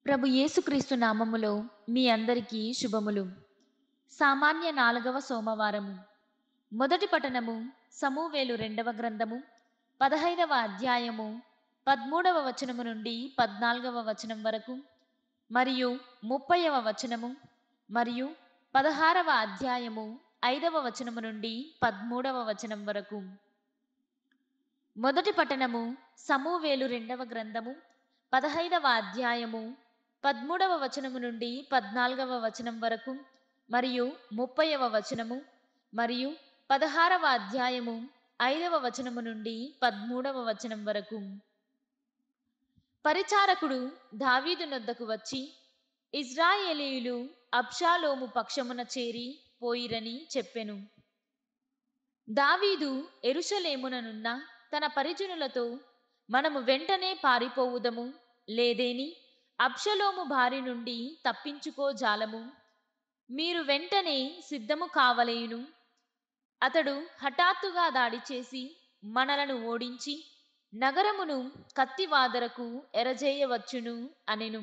ప్రభు యేసుక్రీస్తు నామములో మీ అందరికీ శుభములు సామాన్య నాలుగవ సోమవారము మొదటి పఠనము సమూవేలు రెండవ గ్రంథము పదహైదవ అధ్యాయము పదమూడవ వచనము నుండి పద్నాలుగవ వచనం వరకు మరియు ముప్పైవ వచనము మరియు పదహారవ అధ్యాయము ఐదవ వచనము నుండి పదమూడవ వచనం వరకు మొదటి పఠనము సమూవేలు రెండవ గ్రంథము పదహైదవ అధ్యాయము పదమూడవ వచనము నుండి పద్నాలుగవ వచనం వరకు మరియు ముప్పైవ వచనము మరియు పదహారవ అధ్యాయము ఐదవ వచనము నుండి పదమూడవ వచనం వరకు పరిచారకుడు దావీదు నొద్దకు వచ్చి ఇజ్రాయేలీయులు అబ్షాలోము పక్షమున చేరి పోయిరని చెప్పెను దావీదు ఎరుషలేముననున్న తన పరిజనులతో మనము వెంటనే పారిపోవుదము లేదేని అబ్షలోము బారి నుండి తప్పించుకోజాలము మీరు వెంటనే సిద్ధము కావలేయును అతడు హఠాత్తుగా దాడి చేసి మనలను ఓడించి నగరమును కత్తివాదరకు ఎరజేయవచ్చును అనెను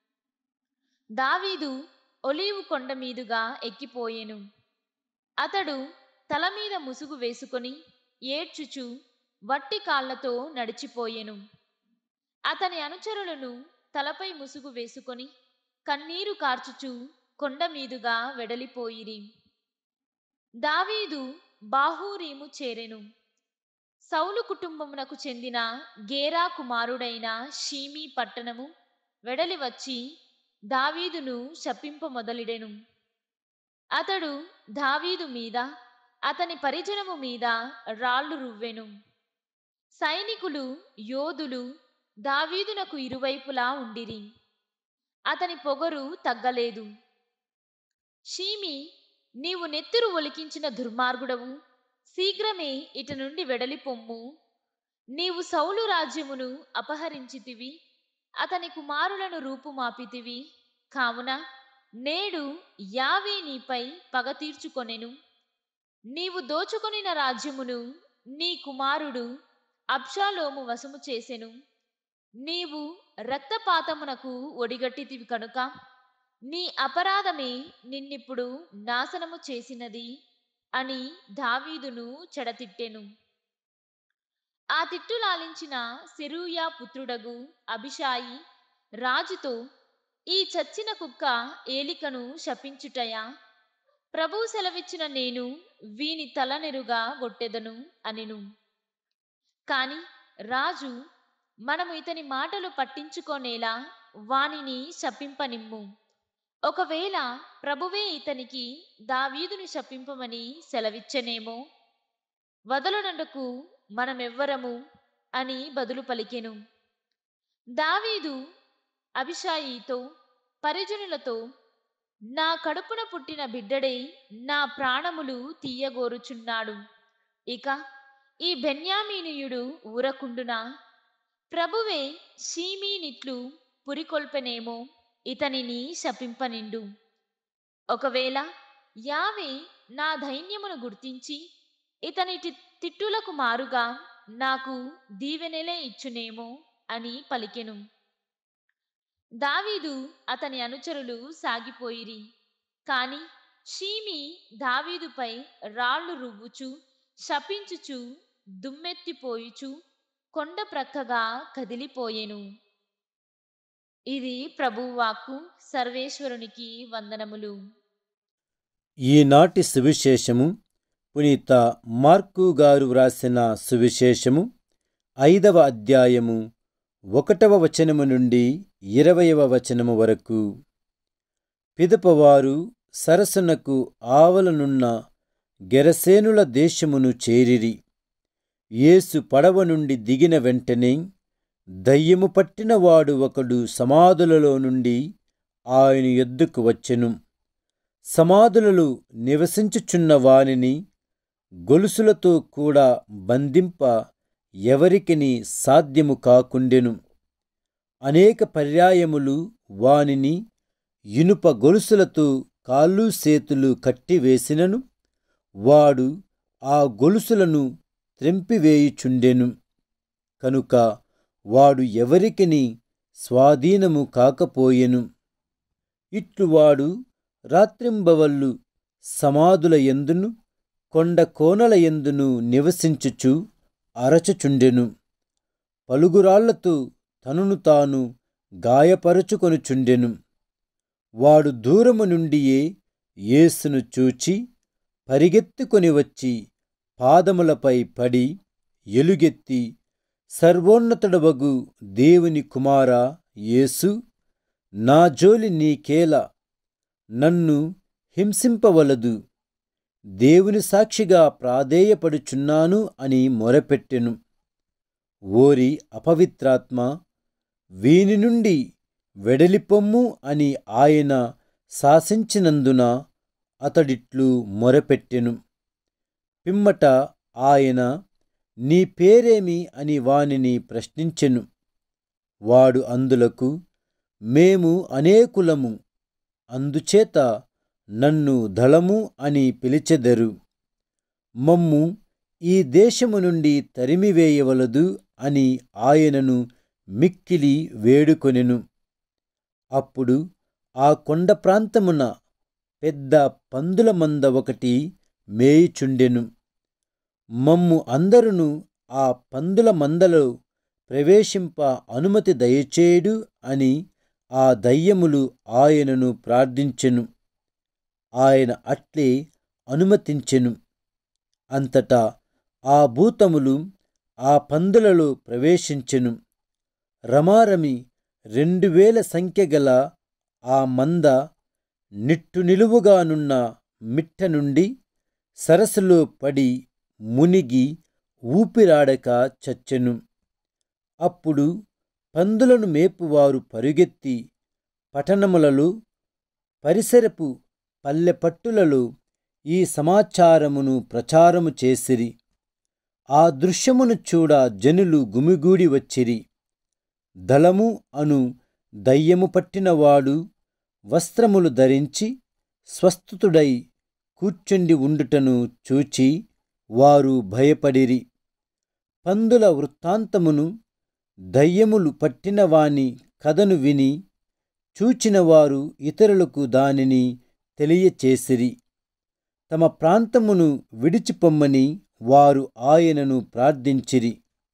దావీదు ఒలీవు కొండ మీదుగా ఎక్కిపోయెను అతడు తల మీద ముసుగు వేసుకొని ఏడ్చుచు వట్టి కాళ్లతో నడిచిపోయెను అతని అనుచరులను తలపై ముసుగు వేసుకొని కన్నీరు కార్చుచు కొండ మీదుగా వెడలిపోయిరి దావీదు బాహూరీము చేరెను సౌలు కుటుంబమునకు చెందిన గేరా కుమారుడైన షీమీ పట్టణము వెడలి వచ్చి దావీదును శపింప మొదలిడెను అతడు దావీదు మీద అతని పరిజనము మీద రాళ్ళు రువ్వెను సైనికులు యోధులు దావీదునకు ఇరువైపులా ఉండిరి అతని పొగరు తగ్గలేదు షీమి నీవు నెత్తురు ఒలికించిన దుర్మార్గుడవు శీఘ్రమే ఇట నుండి వెడలిపొమ్ము నీవు సౌలు రాజ్యమును అపహరించితివి అతని కుమారులను రూపుమాపితివి కావున నేడు యావే నీపై పగ తీర్చుకొనెను నీవు దోచుకొనిన రాజ్యమును నీ కుమారుడు అబ్షాలోము వశము చేసెను నీవు రక్తపాతమునకు ఒడిగట్టితివి కనుక నీ అపరాధమే నిన్నిప్పుడు నాశనము చేసినది అని దావీదును చెడతిట్టెను ఆ తిట్టులాలించిన సెరూయా పుత్రుడగు అభిషాయి రాజుతో ఈ చచ్చిన కుక్క ఏలికను శపించుటయా ప్రభు సెలవిచ్చిన నేను వీని తలనెరుగా గొట్టెదను అనెను కాని రాజు మనము ఇతని మాటలు పట్టించుకోనేలా వానిని శపింపనిమ్ము ఒకవేళ ప్రభువే ఇతనికి దావీదుని శపింపమని సెలవిచ్చనేమో వదలనందుకు మనమెవ్వరము అని బదులు పలికెను దావీదు అభిషాయితో పరిజనులతో నా కడుపున పుట్టిన బిడ్డడే నా ప్రాణములు తీయగోరుచున్నాడు ఇక ఈ బెన్యామీనియుడు ఊరకుండునా ప్రభువే షీమీనిట్లు పురికొల్పెనేమో ఇతనిని శపింపనిండు ఒకవేళ యావే నా ధైన్యమును గుర్తించి ఇతని తిట్టులకు మారుగా నాకు దీవెనలే ఇచ్చునేమో అని పలికెను దావీదు అతని అనుచరులు సాగిపోయిరి కాని షీమి దావీదుపై రాళ్ళు రువ్వుచు శపించుచు దుమ్మెత్తిపోయుచు కొండ ప్రక్కగా కదిలిపోయెను ఇది ప్రభువాక్కు సర్వేశ్వరునికి వందనములు ఈనాటి సువిశేషము పునీత మార్కు గారు వ్రాసిన సువిశేషము ఐదవ అధ్యాయము ఒకటవ వచనము నుండి ఇరవయవ వచనము వరకు పిదపవారు సరసనకు ఆవలనున్న గెరసేనుల దేశమును చేరిరి యేసు పడవ నుండి దిగిన వెంటనే దయ్యము పట్టినవాడు ఒకడు సమాధులలో నుండి ఆయన ఎద్దుకు వచ్చెను సమాధులలో నివసించుచున్న వానిని గొలుసులతో కూడా బంధింప ఎవరికిని సాధ్యము కాకుండెను అనేక పర్యాయములు వానిని ఇనుప గొలుసులతో కాళ్ళు చేతులు కట్టివేసినను వాడు ఆ గొలుసులను త్రెంపివేయుచుండెను కనుక వాడు ఎవరికిని స్వాధీనము కాకపోయెను ఇట్లు వాడు రాత్రింబవళ్ళు సమాధుల ఎందును కొండ కోనల ఎందును నివసించుచు అరచుచుండెను పలుగురాళ్లతో తనును తాను గాయపరచుకొనుచుండెను వాడు దూరము నుండియే యేసును చూచి పరిగెత్తుకొని వచ్చి పాదములపై పడి ఎలుగెత్తి సర్వోన్నతుడవగు దేవుని కుమారా యేసు నా జోలి నీకేల నన్ను హింసింపవలదు దేవుని సాక్షిగా ప్రాధేయపడుచున్నాను అని మొరపెట్టెను ఓరి అపవిత్రాత్మ వీని నుండి వెడలిపొమ్ము అని ఆయన శాసించినందున అతడిట్లు మొరపెట్టెను పిమ్మట ఆయన నీ పేరేమి అని వానిని ప్రశ్నించెను వాడు అందులకు మేము అనేకులము అందుచేత నన్ను దళము అని పిలిచెదరు మమ్ము ఈ దేశము నుండి తరిమివేయవలదు అని ఆయనను మిక్కిలి వేడుకొనెను అప్పుడు ఆ కొండ ప్రాంతమున పెద్ద పందుల మంద ఒకటి మేయుచుండెను మమ్ము అందరును ఆ పందుల మందలో ప్రవేశింప అనుమతి దయచేయుడు అని ఆ దయ్యములు ఆయనను ప్రార్థించెను ఆయన అట్లే అనుమతించెను అంతటా ఆ భూతములు ఆ పందులలో ప్రవేశించెను రమారమి రెండు వేల సంఖ్య గల ఆ మంద నిట్టు నిలువుగానున్న మిట్ట నుండి సరస్సులో పడి మునిగి ఊపిరాడక చచ్చెను అప్పుడు పందులను మేపువారు పరుగెత్తి పట్టణములలో పరిసరపు పల్లెపట్టులలో ఈ సమాచారమును ప్రచారము చేసిరి ఆ దృశ్యమును చూడ జనులు గుమిగూడి వచ్చిరి దళము అను దయ్యము పట్టినవాడు వస్త్రములు ధరించి స్వస్థుతుడై కూర్చుండి ఉండుటను చూచి వారు భయపడిరి పందుల వృత్తాంతమును దయ్యములు పట్టిన వాని కథను విని చూచినవారు ఇతరులకు దానిని తెలియచేసిరి తమ ప్రాంతమును విడిచిపొమ్మని వారు ఆయనను ప్రార్థించిరి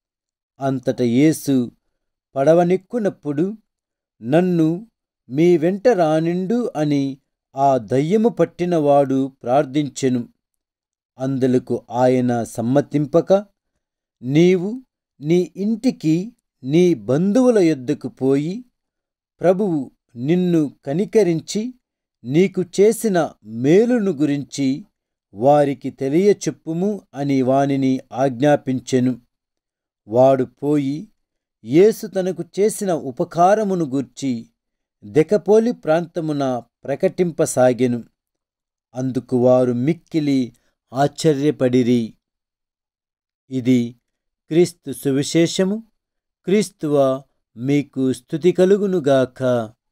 అంతట యేసు పడవనెక్కునప్పుడు నన్ను మీ వెంట రానిండు అని ఆ దయ్యము పట్టినవాడు ప్రార్థించెను అందులకు ఆయన సమ్మతింపక నీవు నీ ఇంటికి నీ బంధువుల యొద్దకు పోయి ప్రభువు నిన్ను కనికరించి నీకు చేసిన మేలును గురించి వారికి తెలియచెప్పుము అని వానిని ఆజ్ఞాపించెను వాడు పోయి యేసు తనకు చేసిన ఉపకారమును గూర్చి దెకపోలి ప్రాంతమున ప్రకటింపసాగెను అందుకు వారు మిక్కిలి ఆశ్చర్యపడిరి ఇది క్రీస్తు సువిశేషము క్రీస్తువ మీకు స్థుతి కలుగునుగాక